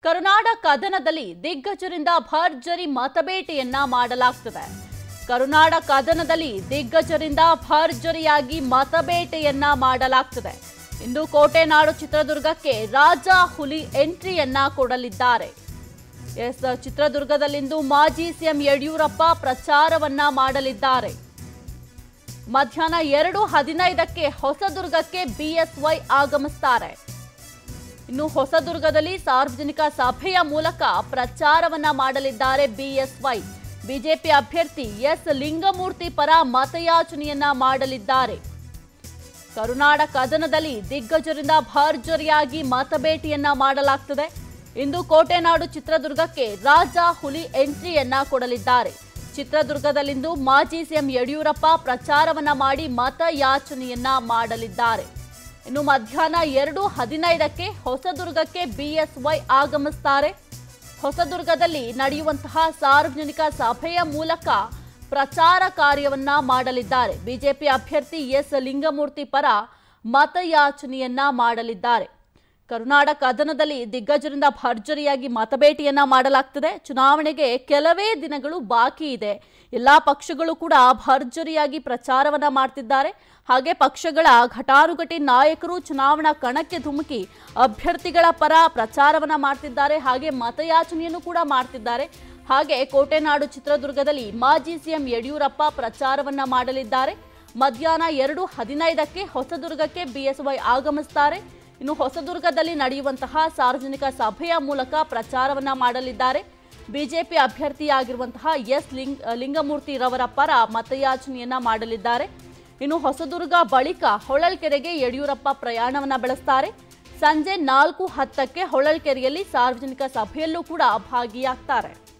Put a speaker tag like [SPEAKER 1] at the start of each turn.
[SPEAKER 1] ಕರುನಾಡ ಕದನದಲ್ಲಿ ದಿಗ್ಗಜರಿಂದ ಭರ್ಜರಿ ಮತಬೇಟೆಯನ್ನ ಮಾಡಲಾಗ್ತದೆ ಕರುನಾಡ ಕದನದಲ್ಲಿ ದಿಗ್ಗಜರಿಂದ ಭರ್ಜರಿಯಾಗಿ ಮತಬೇಟೆಯನ್ನ ಮಾಡಲಾಗ್ತದೆ ಇಂದು ಕೋಟೆನಾಡು ಚಿತ್ರದುರ್ಗಕ್ಕೆ ರಾಜ ಹುಲಿ ಎಂಟ್ರಿಯನ್ನ ಕೊಡಲಿದ್ದಾರೆ ಎಸ್ ಚಿತ್ರದುರ್ಗದಲ್ಲಿಂದು ಮಾಜಿ ಸಿಎಂ ಯಡಿಯೂರಪ್ಪ ಪ್ರಚಾರವನ್ನ ಮಾಡಲಿದ್ದಾರೆ ಮಧ್ಯಾಹ್ನ ಎರಡು ಹದಿನೈದಕ್ಕೆ ಹೊಸದುರ್ಗಕ್ಕೆ ಬಿಎಸ್ವೈ ಆಗಮಿಸ್ತಾರೆ ಇನ್ನು ಹೊಸದುರ್ಗದಲ್ಲಿ ಸಾರ್ವಜನಿಕ ಸಭೆಯ ಮೂಲಕ ಪ್ರಚಾರವನ್ನ ಮಾಡಲಿದ್ದಾರೆ ಬಿಎಸ್ವೈ ಬಿಜೆಪಿ ಅಭ್ಯರ್ಥಿ ಎಸ್ ಲಿಂಗಮೂರ್ತಿ ಪರ ಮತಯಾಚನೆಯನ್ನ ಮಾಡಲಿದ್ದಾರೆ ಕರುನಾಡ ಕದನದಲ್ಲಿ ದಿಗ್ಗಜರಿಂದ ಭರ್ಜರಿಯಾಗಿ ಮತಬೇಟೆಯನ್ನ ಮಾಡಲಾಗ್ತದೆ ಇಂದು ಕೋಟೆನಾಡು ಚಿತ್ರದುರ್ಗಕ್ಕೆ ರಾಜ ಹುಲಿ ಎಂಟ್ರಿಯನ್ನ ಕೊಡಲಿದ್ದಾರೆ ಚಿತ್ರದುರ್ಗದಲ್ಲಿಂದು ಮಾಜಿ ಸಿಎಂ ಯಡಿಯೂರಪ್ಪ ಪ್ರಚಾರವನ್ನ ಮಾಡಿ ಮತಯಾಚನೆಯನ್ನ ಮಾಡಲಿದ್ದಾರೆ ಇನ್ನು ಮಧ್ಯಾಹ್ನ ಎರಡು ಹದಿನೈದಕ್ಕೆ ಹೊಸದುರ್ಗಕ್ಕೆ ಬಿಎಸ್ವೈ ಆಗಮಿಸ್ತಾರೆ ಹೊಸದುರ್ಗದಲ್ಲಿ ನಡೆಯುವಂತಹ ಸಾರ್ವಜನಿಕ ಸಭೆಯ ಮೂಲಕ ಪ್ರಚಾರ ಕಾರ್ಯವನ್ನ ಮಾಡಲಿದ್ದಾರೆ ಬಿಜೆಪಿ ಅಭ್ಯರ್ಥಿ ಎಸ್ ಲಿಂಗಮೂರ್ತಿ ಪರ ಮತಯಾಚನೆಯನ್ನ ಮಾಡಲಿದ್ದಾರೆ ಕರುನಾಡ ಕದನದಲ್ಲಿ ದಿಗ್ಗಜರಿಂದ ಭರ್ಜರಿಯಾಗಿ ಮತಬೇಟೆಯನ್ನ ಮಾಡಲಾಗ್ತದೆ ಚುನಾವಣೆಗೆ ಕೆಲವೇ ದಿನಗಳು ಬಾಕಿ ಇದೆ ಎಲ್ಲಾ ಪಕ್ಷಗಳು ಕೂಡ ಭರ್ಜರಿಯಾಗಿ ಪ್ರಚಾರವನ್ನ ಮಾಡ್ತಿದ್ದಾರೆ ಹಾಗೆ ಪಕ್ಷಗಳ ಘಟಾನುಘಟಿ ನಾಯಕರು ಚುನಾವಣಾ ಕಣಕ್ಕೆ ಧುಮುಕಿ ಅಭ್ಯರ್ಥಿಗಳ ಪರ ಪ್ರಚಾರವನ್ನ ಮಾಡ್ತಿದ್ದಾರೆ ಹಾಗೆ ಮತಯಾಚನೆಯನ್ನು ಕೂಡ ಮಾಡ್ತಿದ್ದಾರೆ ಹಾಗೆ ಕೋಟೆನಾಡು ಚಿತ್ರದುರ್ಗದಲ್ಲಿ ಮಾಜಿ ಸಿಎಂ ಯಡಿಯೂರಪ್ಪ ಪ್ರಚಾರವನ್ನ ಮಾಡಲಿದ್ದಾರೆ ಮಧ್ಯಾಹ್ನ ಎರಡು ಹದಿನೈದಕ್ಕೆ ಹೊಸದುರ್ಗಕ್ಕೆ ಬಿಎಸ್ವೈ ಆಗಮಿಸ್ತಾರೆ ಇನ್ನು ಹೊಸದುರ್ಗದಲ್ಲಿ ನಡೆಯುವಂತಹ ಸಾರ್ವಜನಿಕ ಸಭೆಯ ಮೂಲಕ ಪ್ರಚಾರವನ್ನ ಮಾಡಲಿದ್ದಾರೆ ಬಿಜೆಪಿ ಅಭ್ಯರ್ಥಿಯಾಗಿರುವಂತಹ ಎಸ್ ಲಿಂಗ್ ಲಿಂಗಮೂರ್ತಿ ರವರ ಪರ ಮತಯಾಚನೆಯನ್ನ ಮಾಡಲಿದ್ದಾರೆ ಇನ್ನು ಹೊಸದುರ್ಗ ಬಳಿಕ ಹೊಳಲ್ಕೆರೆಗೆ ಯಡಿಯೂರಪ್ಪ ಪ್ರಯಾಣವನ್ನ ಬೆಳೆಸ್ತಾರೆ ಸಂಜೆ ನಾಲ್ಕು ಹತ್ತಕ್ಕೆ ಹೊಳಲ್ಕೆರೆಯಲ್ಲಿ ಸಾರ್ವಜನಿಕ ಸಭೆಯಲ್ಲೂ ಕೂಡ ಭಾಗಿಯಾಗ್ತಾರೆ